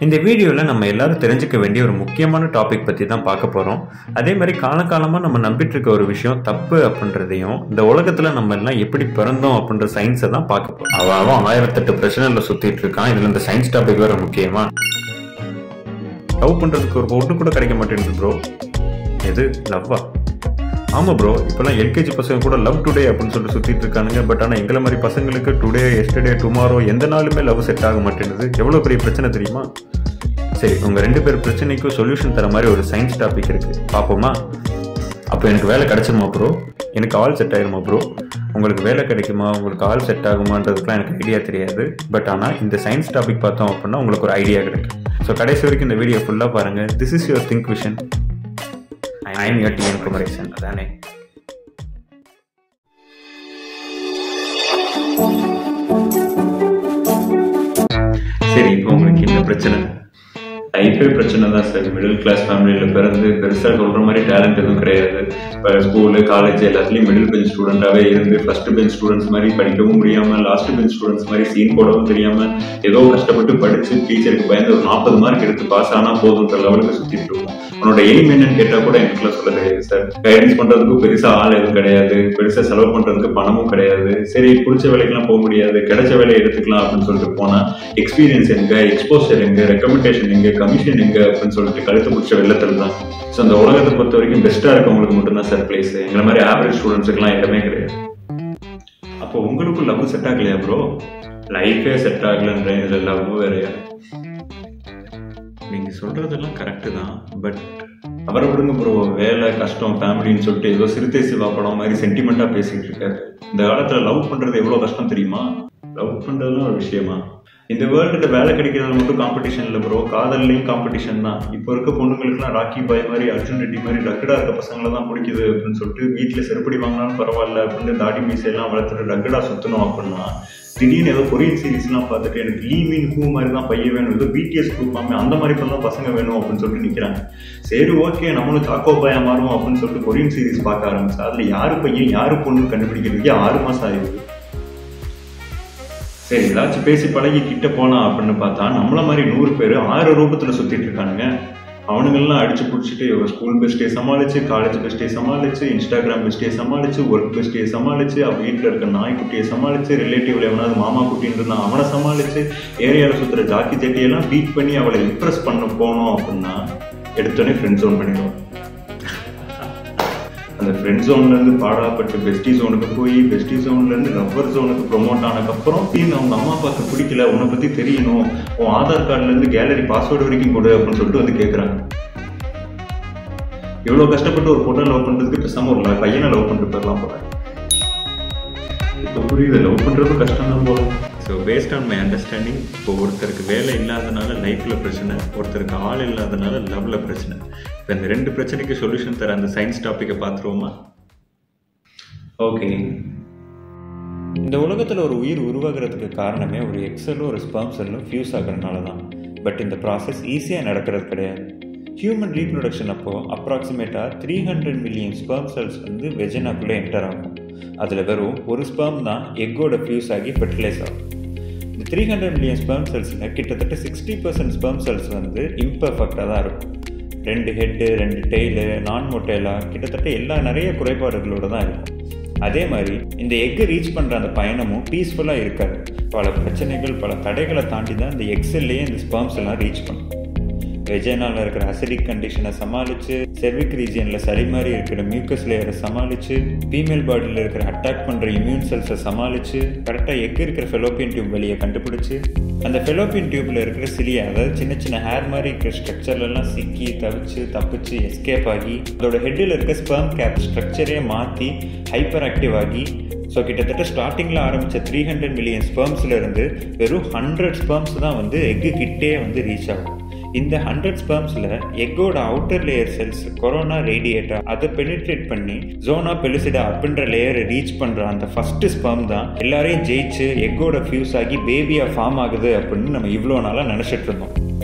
இந்த வீடியோவில் நம்ம எல்லாரும் தெரிஞ்சுக்க வேண்டிய ஒரு முக்கியமான டாபிக் பற்றி தான் பார்க்க போகிறோம் அதே மாதிரி காலகாலமாக நம்ம நம்பிட்டு இருக்க ஒரு விஷயம் தப்பு அப்படின்றதையும் இந்த உலகத்தில் நம்ம எல்லாம் எப்படி பிறந்தோம் அப்படின்ற சயின்ஸை தான் பார்க்க போகிறோம் அவன் அவன் ஆயிரத்தெட்டு பிரச்சனையில் சுற்றிட்டு இருக்கான் இதில் இந்த சயின்ஸ் டாபிக் வேறு முக்கியமா லவ் பண்ணுறதுக்கு ஒரு பொண்ணு கூட கிடைக்க மாட்டேங்குது ப்ரோ எது லவ்வா ஆமாம் ப்ரோ இப்போல்லாம் எல்கேஜி பசங்க கூட லவ் டுடே அப்படின்னு சொல்லிட்டு சுற்றிட்டு இருக்கானுங்க பட் ஆனால் எங்களை மாதிரி பசங்களுக்கு டுடே எஸ்டர்டே டுமாரோ எந்த நாளுமே லவ் செட் ஆக மாட்டேங்குது எவ்வளோ பெரிய பிரச்சனை தெரியுமா சரி உங்கள் ரெண்டு பேர் பிரச்சனைக்கும் சொல்யூஷன் தர மாதிரி ஒரு சயின்ஸ் டாபிக் இருக்குது பார்ப்போமா அப்போ எனக்கு வேலை கிடைச்சிருமா ப்ரோ எனக்கு ஆள் செட் ஆயிருமா ப்ரோ உங்களுக்கு வேலை கிடைக்குமா உங்களுக்கு ஆள் செட் ஆகுமான்றதுக்குலாம் எனக்கு ஐடியா தெரியாது பட் ஆனால் இந்த சயின்ஸ் டாபிக் பார்த்தோம் அப்படின்னா உங்களுக்கு ஒரு ஐடியா கிடைக்கும் ஸோ கடைசி வரைக்கும் இந்த வீடியோ ஃபுல்லாக பாருங்கள் this is your think vision I am your TN Kumaresan அதானே சரி இப்போ உங்களுக்கு என்ன பிரச்சனை லைஃபே பிரச்சனை தான் சார் மிடில் கிளாஸ் ஃபேமிலியில் பிறந்து பெருசாக சொல்கிற மாதிரி டேலண்ட் எதுவும் கிடையாது இப்போ ஸ்கூலு காலேஜ் எல்லாத்துலேயும் மிடில் பெஞ்ச் ஸ்டூடெண்ட்டாகவே இருந்து ஃபர்ஸ்ட் பெஞ்ச் ஸ்டூடெண்ட்ஸ் மாதிரி படிக்கவும் முடியாமல் லாஸ்ட் பெஞ்ச் ஸ்டூடெண்ட்ஸ் மாதிரி சீன் போடவும் தெரியாமல் ஏதோ கஷ்டப்பட்டு படித்து டீச்சருக்கு பயந்து ஒரு நாற்பது மார்க் எடுத்து பாஸ் ஆனால் போதுன்ற லெவலுக்கு சுற்றிட்டு இருக்கோம் உன்னோட எய்ம் என்னன்னு கேட்டால் கூட எனக்குலாம் சொல்ல தெரியாது சார் கைடன்ஸ் பண்ணுறதுக்கு பெருசாக ஆள் எதுவும் கிடையாது பெருசாக செலவு பண்ணுறதுக்கு பணமும் கிடையாது சரி பிடிச்ச வேலைக்கெல்லாம் போக முடியாது கிடைச்ச வேலையை எடுத்துக்கலாம் அப்படின்னு சொல்லிட்டு போனால் எக்ஸ்பீரியன்ஸ் எங்க எக்ஸ்போசர் எங்க ரெக்கமெண்டேஷன் எங்க கமிஷன் எங்க அப்படின்னு சொல்லிட்டு கழுத்து பிடிச்ச வெள்ளத்தில் தான் ஸோ அந்த உலகத்தை பொறுத்த வரைக்கும் பெஸ்ட்டாக இருக்கவங்களுக்கு மட்டும்தான் சார் பிளேஸ் எங்களை மாதிரி ஆவரேஜ் ஸ்டூடெண்ட்ஸுக்குலாம் இடமே கிடையாது அப்போ உங்களுக்கும் லவ் செட் ஆகலையா ப்ரோ லைஃபே செட் ஆகலன்ற இதில் லவ் வேறையா நீங்க சொல்றதெல்லாம் கரெக்டு தான் பட் அவரை விடுங்க ப்ரோ வேலை கஷ்டம் ஃபேமிலின்னு சொல்லிட்டு ஏதோ சிறுத்தை சிவா படம் மாதிரி சென்டிமெண்டா பேசிட்டு இருக்காரு இந்த காலத்துல லவ் பண்றது எவ்வளவு கஷ்டம் தெரியுமா லவ் பண்றதுலாம் ஒரு விஷயமா இந்த வேர்ல்டுல வேலை கிடைக்கிறதுல மட்டும் காம்படிஷன் இல்லை ப்ரோ காதல்லையும் காம்படிஷன் தான் இப்போ இருக்க பொண்ணுங்களுக்குலாம் ராக்கி பாய் மாதிரி அர்ஜுன் ரெட்டி மாதிரி ரக்கடா இருக்க பசங்களை தான் பிடிக்குது அப்படின்னு சொல்லிட்டு வீட்டில் செருப்படி வாங்கினாலும் பரவாயில்ல அப்படின்னு தாடி மீசையெல்லாம் வளர்த்துட்டு ரக்கடா சுற்றணும் அப்படின்னா திடீர்னு ஏதோ கொரியன் சீரிஸ்லாம் பார்த்துட்டு எனக்கு லீ மீன் ஹூ மாதிரி தான் பையன் வேணும் ஏதோ பிடிஎஸ் குரூப் ஆமே அந்த மாதிரி தான் பசங்க வேணும் அப்படின்னு சொல்லிட்டு நிற்கிறாங்க சரி ஓகே நம்மளும் சாக்கோ பாயா மாறும் அப்படின்னு சொல்லிட்டு கொரியன் சீரிஸ் பார்க்க ஆரம்பிச்சு அதில் யாரு பையன் யாரு பொண்ணு கண்டுபிடிக்கிறதுக்கே ஆறு மாதம் ஆயிடுது சரி ஏதாச்சும் பேசி பழகி கிட்ட போனா அப்படின்னு பார்த்தா நம்மள மாதிரி நூறு பேர் ஆறு ரூபத்தில் சுற்றிட்டு இருக்கானுங்க அவனுங்கெல்லாம் அடிச்சு பிடிச்சிட்டு ஸ்கூல் பெஸ்ட்டே சமாளிச்சு காலேஜ் பெஸ்ட்டே சமாளிச்சு இன்ஸ்டாகிராம் பெஸ்ட்டே சமாளிச்சு ஒர்க் பெஸ்ட்டே சமாளிச்சு அவ வீட்டில் இருக்க நாய்க்குட்டியை சமாளிச்சு ரிலேட்டிவ்ல எவனாவது மாமா குட்டின்னு இருந்தான் அவனை சமாளிச்சு ஏரியாவில் சுற்றுற ஜாக்கி ஜட்டியெல்லாம் பீட் பண்ணி அவளை இம்ப்ரெஸ் பண்ண போனோம் அப்படின்னா எடுத்தோடனே ஃப்ரெண்ட் ஜோன் பண்ணிடுவோம் அந்த ஃப்ரெண்ட் ஜோன்லேருந்து பாடாப்பட்டு பெஸ்டி ஜோனுக்கு போய் பெஸ்டி ஜோன்லேருந்து ரப்பர் ஜோனுக்கு ப்ரொமோட் ஆனதுக்கப்புறம் டீம் அவங்க அம்மா அப்பாவுக்கு பிடிக்கல உன்னை பற்றி தெரியணும் உன் ஆதார் கார்டுலேருந்து கேலரி பாஸ்வேர்டு வரைக்கும் கொடு அப்படின்னு சொல்லிட்டு வந்து கேட்குறாங்க இவ்வளோ கஷ்டப்பட்டு ஒரு பொண்ணை லவ் பண்ணுறதுக்கு பேசாமல் ஒரு பையனை லவ் பண்ணிட்டு போயிடலாம் போல இப்போ புரியுது லவ் பண்ணுறது கஷ்டம் தான் போல so based on my understanding இப்போ ஒருத்தருக்கு வேலை இல்லாதனால லைஃப்பில் பிரச்சனை ஒருத்தருக்கு ஆள் இல்லாதனால லவ்வில் பிரச்சனை இப்போ இந்த ரெண்டு பிரச்சனைக்கு சொல்யூஷன் தர அந்த சயின்ஸ் டாப்பிக்கை பார்த்துருவோமா ஓகே இந்த உலகத்தில் ஒரு உயிர் உருவாகிறதுக்கு காரணமே ஒரு எக்ஸலும் ஒரு ஸ்பெர்ம் செல்லும் ஃபியூஸ் ஆகிறதுனால தான் பட் இந்த ப்ராசஸ் ஈஸியாக நடக்கிறது கிடையாது ஹியூமன் ரீப்ரொடக்ஷன் அப்போது அப்ராக்சிமேட்டாக three hundred million sperm cells வந்து வெஜனாக்குள்ளே என்டர் ஆகும் அதில் வெறும் ஒரு ஸ்பெர்ம் தான் எக்கோட ஃபியூஸ் ஆகி ஃபெர்டிலைஸ் ஆகும் இந்த த்ரீ ஹண்ட்ரட் மில்லியன் ஸ்பெர்ம் செல்ஸில் கிட்டத்தட்ட சிக்ஸ்டி பர்சன்ட் ஸ்பெர்ம் செல்ஸ் வந்து இம்பர்ஃபெக்டாக தான் இருக்கும் ரெண்டு ஹெட்டு ரெண்டு டெய்லு நான் மொட்டைலா கிட்டத்தட்ட எல்லா நிறைய குறைபாடுகளோடு தான் இருக்கும் அதே மாதிரி இந்த எக்கை ரீச் பண்ணுற அந்த பயணமும் பீஸ்ஃபுல்லாக இருக்காது பல பிரச்சனைகள் பல தடைகளை தாண்டி தான் இந்த எக்ஸல்லையே இந்த ஸ்பெர்ம்ஸ் எல்லாம் ரீச் பண்ணும் வெஜைனாவில் இருக்கிற அசிடிக் கண்டிஷனை சமாளித்து செர்விக் ரீஜியனில் சரி மாதிரி இருக்கிற மியூக்கஸ் லேயரை சமாளித்து ஃபீமேல் பாடியில் இருக்கிற அட்டாக் பண்ணுற இம்யூன் செல்ஸை சமாளித்து கரெக்டாக எக் இருக்கிற ஃபெலோப்பியன் டியூப் வெளியே கண்டுபிடிச்சி அந்த ஃபெலோப்பியன் டியூப்பில் இருக்கிற சிலியா அதாவது சின்ன சின்ன ஹேர் மாதிரி இருக்கிற ஸ்ட்ரக்சர்லலாம் சிக்கி தவிச்சு தப்பிச்சு எஸ்கேப் ஆகி அதோட ஹெட்டில் இருக்க ஸ்பெர்ம் கேப் ஸ்ட்ரக்சரே மாற்றி ஹைப்பர் ஆக்டிவ் ஆகி ஸோ கிட்டத்தட்ட ஸ்டார்டிங்கில் ஆரம்பித்த த்ரீ ஹண்ட்ரட் மில்லியன் ஸ்பெர்ம்ஸ்லேருந்து வெறும் ஹண்ட்ரட் ஸ்பெர்ம்ஸ் தான் வந்து எக்கு கிட்டே வந்து ரீச் ஆகும் இந்த ஹண்ட்ரட் ஸ்பெர்ம்ஸில் எக்கோட outer layer cells corona radiata அதை பெனிட்ரேட் பண்ணி ஜோனா பெலிசிடா அப்படின்ற லேயரை ரீச் பண்ணுற அந்த ஃபஸ்ட்டு ஸ்பெர்ம் தான் எல்லாரையும் ஜெயிச்சு எக்கோட ஃபியூஸ் ஆகி பேபியாக ஃபார்ம் ஆகுது அப்படின்னு நம்ம இவ்வளோ நாளாக நினச்சிட்டு இருந்தோம்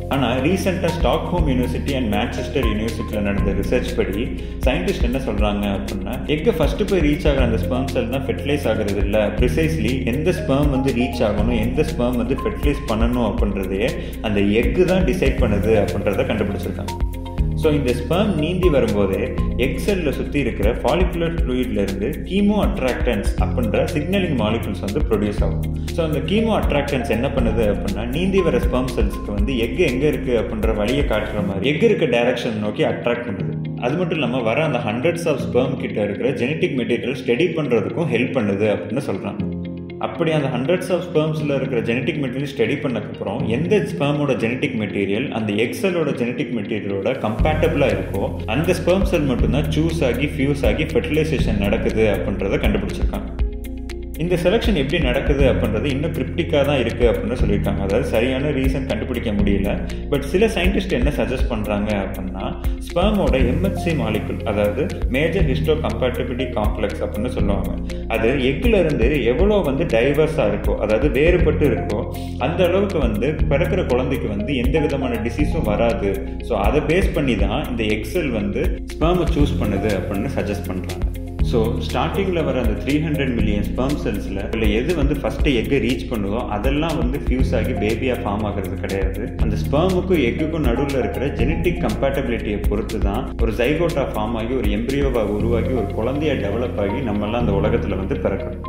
ஆனால் ரீசெண்டாக ஸ்டாக்ஹோம் யூனிவர்சிட்டி அண்ட் மேன்செஸ்டர் யூனிவர்சிட்டியில் நடந்த ரிசர்ச் படி சயின்டிஸ்ட் என்ன சொல்கிறாங்க அப்படின்னா எக்கை ஃபஸ்ட்டு போய் ரீச் ஆகிற அந்த ஸ்பெர்ம் செல் தான் ஃபெர்டிலைஸ் ஆகிறது இல்லை ப்ரிசைஸ்லி எந்த ஸ்பெர்ம் வந்து ரீச் ஆகணும் எந்த ஸ்பெர்ம் வந்து ஃபெர்டிலைஸ் பண்ணணும் அப்படின்றதையே அந்த எக்கு தான் டிசைட் பண்ணுது அப்படின்றத கண்டுபிடிச்சிருக்காங்க ஸோ இந்த ஸ்பெர்ம் நீந்தி வரும்போதே எக் செல்லில் சுற்றி இருக்கிற ஃபாலிகுலர் ஃப்ளூயிட்லேருந்து கீமோ அட்ராக்டன்ஸ் அப்படின்ற சிக்னலிங் மாலிகுல்ஸ் வந்து ப்ரொடியூஸ் ஆகும் ஸோ அந்த கீமோ அட்ராக்டன்ஸ் என்ன பண்ணுது அப்படின்னா நீந்தி வர ஸ்பெர்ம் செல்ஸ்க்கு வந்து எக் எங்கே இருக்குது அப்படின்ற வழியை காட்டுற மாதிரி எக் இருக்க டைரக்ஷன் நோக்கி அட்ராக்ட் பண்ணுது அது மட்டும் இல்லாமல் வர அந்த ஹண்ட்ரட்ஸ் ஆஃப் ஸ்பெர்ம் கிட்ட இருக்கிற ஜெனட்டிக் மெட்டீரியல் ஸ்டடி பண்ணுறதுக்கும் ஹெல்ப் பண்ணுது அப்படின்னு சொல்கிறாங்க அப்படி அந்த ஹண்ட்ரட்ஸ் ஆஃப் ஸ்பெர்ம்ஸில் இருக்கிற ஜெனட்டிக் மெட்டீரியல் ஸ்டடி பண்ணக்கப்புறம் எந்த ஸ்பெர்மோட ஜெனட்டிக் மெட்டீரியல் அந்த எக்ஸலோட ஜெனட்டிக் மெட்டீரியலோட கம்பேட்டபிளாக இருக்கோ அந்த ஸ்பெர்ம் செல் மட்டும்தான் சூஸ் ஆகி ஃபியூஸ் ஆகி ஃபெர்டிலைசேஷன் நடக்குது அப்படின்றத கண்டுபிடிச்சிருக்காங்க இந்த செலெக்ஷன் எப்படி நடக்குது அப்படின்றது இன்னும் கிரிப்டிக்காக தான் இருக்குது அப்படின்னு சொல்லியிருக்காங்க அதாவது சரியான ரீசன் கண்டுபிடிக்க முடியல பட் சில சயின்டிஸ்ட் என்ன சஜஸ்ட் பண்ணுறாங்க அப்படின்னா ஸ்பெர்மோட எம்எச்சி மாலிகுல் அதாவது மேஜர் ஹிஸ்டோ கம்பேட்டபிலிட்டி காம்ப்ளெக்ஸ் அப்படின்னு சொல்லுவாங்க அது எக்கில் இருந்து எவ்வளோ வந்து டைவர்ஸாக இருக்கோ அதாவது வேறுபட்டு இருக்கோ அந்த அளவுக்கு வந்து பிறக்கிற குழந்தைக்கு வந்து எந்த விதமான டிசீஸும் வராது ஸோ அதை பேஸ் பண்ணி தான் இந்த எக்ஸல் வந்து ஸ்பெர்மை சூஸ் பண்ணுது அப்படின்னு சஜஸ்ட் பண்ணுறாங்க ஸோ ஸ்டார்டிங்கில் வர அந்த த்ரீ ஹண்ட்ரட் மில்லியன் ஸ்பெர்ம் செல்ஸில் இல்லை எது வந்து ஃபஸ்ட்டு எக்கை ரீச் பண்ணுதோ அதெல்லாம் வந்து ஃபியூஸ் ஆகி பேபியாக ஃபார்ம் ஆகிறது கிடையாது அந்த ஸ்பெர்முக்கும் எக்குக்கும் நடுவில் இருக்கிற ஜெனட்டிக் கம்பேட்டபிலிட்டியை பொறுத்து தான் ஒரு ஜைகோட்டா ஃபார்ம் ஆகி ஒரு எம்ப்ரியோவாக உருவாகி ஒரு குழந்தைய டெவலப் ஆகி நம்மெல்லாம் அந்த உலகத்தில் வந்து பிறக்கணும்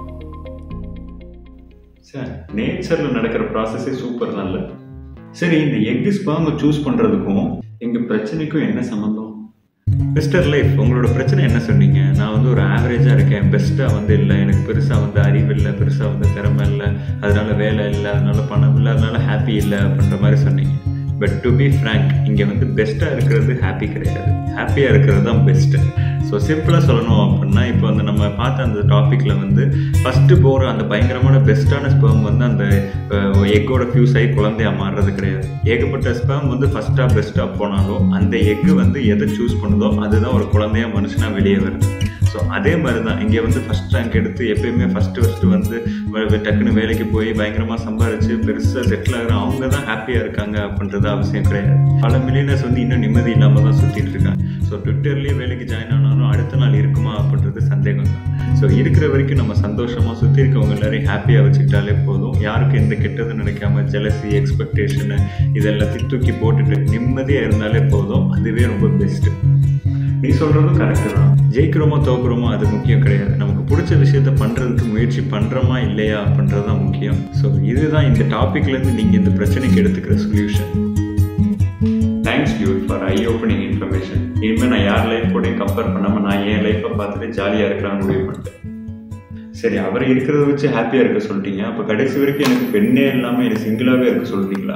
சார் நேச்சரில் நடக்கிற ப்ராசஸே சூப்பர் தான் இல்லை சரி இந்த எக்கு ஸ்பெர்மை சூஸ் பண்ணுறதுக்கும் எங்கள் பிரச்சனைக்கும் என்ன சம்மந்தம் மிஸ்டர் லைஃப் உங்களோட பிரச்சனை என்ன சொன்னீங்க நான் வந்து ஒரு ஆவரேஜாக இருக்கேன் பெஸ்ட்டாக வந்து இல்லை எனக்கு பெருசாக வந்து அறிவு இல்லை பெருசாக வந்து திறமை இல்லை அதனால வேலை இல்லை அதனால பணம் இல்லை அதனால ஹாப்பி இல்லை அப்படின்ற மாதிரி சொன்னீங்க பட் டு பி ஃப்ரேங்க் இங்கே வந்து பெஸ்ட்டாக இருக்கிறது ஹாப்பி கிடையாது ஹாப்பியாக இருக்கிறது தான் பெஸ்ட்டு ஸோ சிம்பிளாக சொல்லணும் அப்படின்னா இப்போ வந்து நம்ம பார்த்த அந்த டாப்பிக்கில் வந்து ஃபஸ்ட்டு போகிற அந்த பயங்கரமான பெஸ்ட்டான ஸ்பெர்ம் வந்து அந்த எக்கோட ஃபியூஸ் ஆகி குழந்தையா மாறுறது கிடையாது ஏகப்பட்ட ஸ்பெர்ம் வந்து ஃபஸ்ட்டாக பெஸ்ட்டாக போனாலும் அந்த எக்கு வந்து எதை சூஸ் பண்ணுதோ அதுதான் ஒரு குழந்தையா மனுஷனாக வெளியே வருது ஸோ அதே மாதிரி தான் இங்கே வந்து ஃபஸ்ட் ரேங்க் எடுத்து எப்பயுமே ஃபஸ்ட்டு ஃபஸ்ட்டு வந்து டக்குன்னு வேலைக்கு போய் பயங்கரமாக சம்பாரிச்சு பெருசாக செட்டில் ஆகிற அவங்க தான் ஹாப்பியாக இருக்காங்க அப்படின்றது அவசியம் கிடையாது பல மில்லியனர்ஸ் வந்து இன்னும் நிம்மதி இல்லாமல் தான் சுற்றிட்டு இருக்காங்க ஸோ ட்விட்டர்லேயே வேலைக்கு ஜாயின் ஆனாலும் அடுத்த நாள் இருக்குமா அப்படின்றது சந்தேகம் தான் ஸோ இருக்கிற வரைக்கும் நம்ம சந்தோஷமாக சுற்றி இருக்கவங்க எல்லாரையும் ஹாப்பியாக வச்சுக்கிட்டாலே போதும் யாருக்கும் எந்த கெட்டதும் நினைக்காம ஜெலசி எக்ஸ்பெக்டேஷனு இது எல்லாத்தையும் தூக்கி போட்டுட்டு நிம்மதியாக இருந்தாலே போதும் அதுவே ரொம்ப பெஸ்ட்டு நீ சொல்கிறதும் கரெக்டு தான் ஜெயிக்கிறோமோ தோக்குறோமோ அது முக்கியம் கிடையாது நமக்கு பிடிச்ச விஷயத்த பண்ணுறதுக்கு முயற்சி பண்ணுறோமா இல்லையா அப்படின்றது தான் முக்கியம் ஸோ இதுதான் இந்த டாப்பிக்லேருந்து நீங்கள் இந்த பிரச்சனைக்கு எடுத்துக்கிற solution thanks you for I opening information இனிமேல் நான் யார் லைஃப் கூடயும் கம்பேர் பண்ணாமல் நான் என் லைஃப்பை பார்த்துட்டு ஜாலியாக இருக்கலாம்னு முடிவு பண்ணிட்டேன் சரி அவர் இருக்கிறத வச்சு ஹாப்பியாக இருக்க சொல்லிட்டீங்க அப்போ கடைசி வரைக்கும் எனக்கு பெண்ணே இல்லாமல் எனக்கு சிங்கிளாகவே இருக்க சொல்கிறீங்களா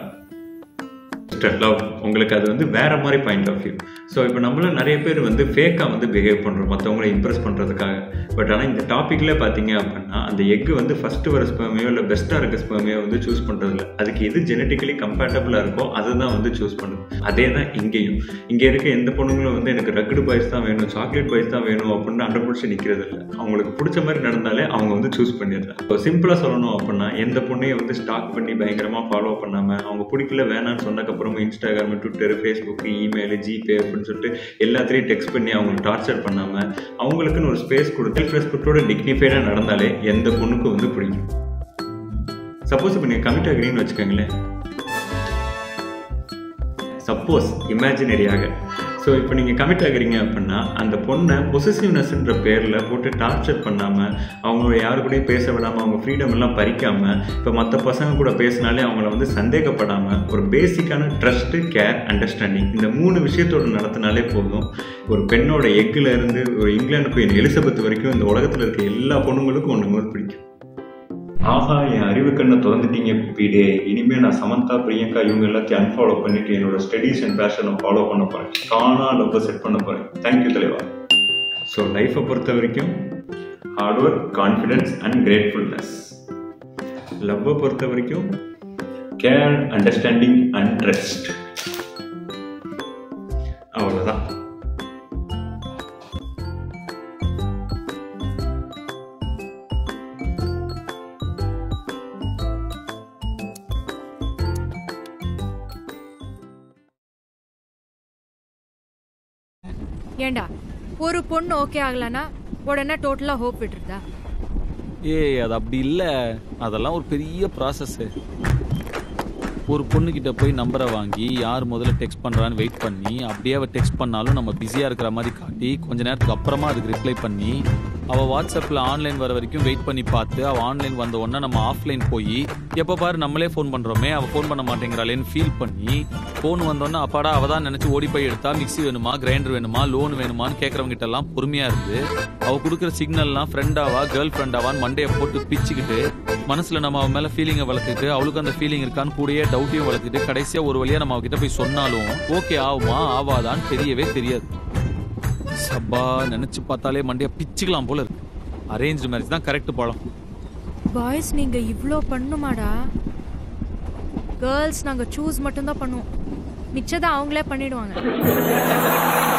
லவ் உங்களுக்கு அது வந்து வேற மாதிரி பாயிண்ட் ஆஃப் வியூ ஸோ இப்போ நம்மள நிறைய பேர் வந்து ஃபேக்காக வந்து பிஹேவ் பண்ணுறோம் மற்றவங்கள இம்ப்ரெஸ் பண்ணுறதுக்காக பட் ஆனால் இந்த டாப்பிக்கில் பார்த்தீங்க அப்படின்னா அந்த எக்கு வந்து ஃபஸ்ட்டு வர ஸ்பெர்மையோ இல்லை பெஸ்ட்டாக இருக்க ஸ்பெர்மையோ வந்து சூஸ் பண்ணுறதில்ல அதுக்கு எது ஜெனட்டிக்கலி கம்பேட்டபிளாக இருக்கோ அதை தான் வந்து சூஸ் பண்ணுது அதே தான் இங்கேயும் இங்கே இருக்க எந்த பொண்ணுங்களும் வந்து எனக்கு ரக்குடு பாய்ஸ் தான் வேணும் சாக்லேட் பாய்ஸ் தான் வேணும் அப்படின்னு அண்டர்பிடிச்சு நிற்கிறது இல்லை அவங்களுக்கு பிடிச்ச மாதிரி நடந்தாலே அவங்க வந்து சூஸ் பண்ணிடுறாங்க இப்போ சிம்பிளாக சொல்லணும் அப்படின்னா எந்த பொண்ணையும் வந்து ஸ்டாக் பண்ணி பயங்கரமாக ஃபாலோ பண்ணாமல் அவங்க பிடிக்கல வேணான்னு சொன்னதுக்கப்புறம் Instagram Twitter Facebook email GPay அப்படின்னு சொல்லிட்டு எல்லாத்துலேயும் டெக்ஸ்ட் பண்ணி அவங்களை டார்ச்சர் பண்ணாமல் அவங்களுக்குன்னு ஒரு ஸ்பேஸ் கொடுத்து செல்ஃப் ரெஸ்பெக்டோட டிக்னிஃபைடாக நடந்தாலே எந்த பொண்ணுக்கும் வந்து பிடிக்கும் சப்போஸ் இப்போ நீங்கள் கமிட் ஆகிறீங்கன்னு வச்சுக்கோங்களேன் சப்போஸ் இமேஜினரியாக ஸோ இப்போ நீங்கள் கமிட் ஆகுறீங்க அப்படின்னா அந்த பொண்ணை பொசிசிவ்னஸ்ன்ற பேரில் போட்டு டார்ச்சர் பண்ணாமல் அவங்கள யாரு கூடயும் பேச விடாமல் அவங்க ஃப்ரீடம் எல்லாம் பறிக்காமல் இப்போ மற்ற பசங்க கூட பேசினாலே அவங்கள வந்து சந்தேகப்படாமல் ஒரு பேசிக்கான ட்ரஸ்ட்டு கேர் அண்டர்ஸ்டாண்டிங் இந்த மூணு விஷயத்தோட நடத்தினாலே போதும் ஒரு பெண்ணோட எக்கில் இருந்து ஒரு இங்கிலாந்து குயின் எலிசபெத் வரைக்கும் இந்த உலகத்தில் இருக்க எல்லா பொண்ணுங்களுக்கும் ஒன்று போது பிடிக்கும் ஆஹா என் அறிவு கண்ணை திறந்துட்டீங்க குப்பிடே இனிமே நான் சமந்தா பிரியங்கா இவங்க எல்லாத்தையும் அன்ஃபாலோ பண்ணிட்டு என்னோட ஸ்டடீஸ் அண்ட் பேஷனை ஃபாலோ பண்ண போறேன் காணா லவ் செட் பண்ண போறேன் தேங்க்யூ தலைவா ஸோ லைஃப்பை பொறுத்த வரைக்கும் hard work confidence and gratefulness லவ்வை பொறுத்த வரைக்கும் கேர் அண்டர்ஸ்டாண்டிங் அண்ட் ட்ரஸ்ட் அவ்வளோதான் ஏண்டா ஒரு பொண்ணு ஓகே ஆகலனா உடனே டோட்டலா ஹோப் விட்டுருதா ஏய் அது அப்படி இல்லை அதெல்லாம் ஒரு பெரிய ப்ராசஸ் ஒரு பொண்ணுகிட்ட போய் நம்பரை வாங்கி யார் முதல்ல டெக்ஸ்ட் பண்றான்னு வெயிட் பண்ணி அப்படியே அவ டெக்ஸ்ட் பண்ணாலும் நம்ம பிஸியா இருக்கிற மாதிரி காட்டி கொஞ்ச நேரத்துக்கு அப்புறமா அதுக்கு ரிப்ளை பண்ணி அவ வாட்ஸ்அப்ல ஆன்லைன் வர வரைக்கும் வெயிட் பண்ணி பார்த்து அவ ஆன்லைன் வந்த உடனே நம்ம ஆஃப்லைன் போய் எப்ப பாரு நம்மளே ஃபோன் பண்றோமே அவ ஃபோன் பண்ண மாட்டேங்கிறாளேன்னு ஃபீல் பண்ணி ஃபோன் வந்தோடனே அப்பாடா அவ தான் நினைச்சு ஓடி போய் எடுத்தா மிக்ஸி வேணுமா கிரைண்டர் வேணுமா லோன் வேணுமான்னு கேட்கறவங்க கிட்ட எல்லாம் பொறுமையா இருந்து அவ கொடுக்குற சிக்னல்லாம் ஃப்ரெண்டாவா கேர்ள் ஃப்ரெண்டாவான்னு மண்டையை போட்டு பிச்சுக்கிட்டு மனசுல நம்ம அவ மேல ஃபீலிங்கை வளர்த்துட்டு அவளுக்கு அந்த ஃபீலிங் இருக்கான்னு கூடயே டவுட்டையும் வளர்த்துட்டு கடைசியா ஒரு வழியா நம்ம அவகிட்ட போய் சொன்னாலும் ஓகே ஆகுமா ஆவாதான்னு தெரியவே தெரியாது சப்பா நினைச்சு பார்த்தாலே மண்டைய பிச்சுக்கலாம் போல இருக்கு அரேஞ்ச் மேரேஜ் தான் கரெக்ட் பழம் பாய்ஸ் நீங்க இவ்ளோ பண்ணுமாடா கேர்ள்ஸ் நாங்க சூஸ் மட்டும் தான் பண்ணுவோம் மிச்சதை அவங்களே பண்ணிடுவாங்க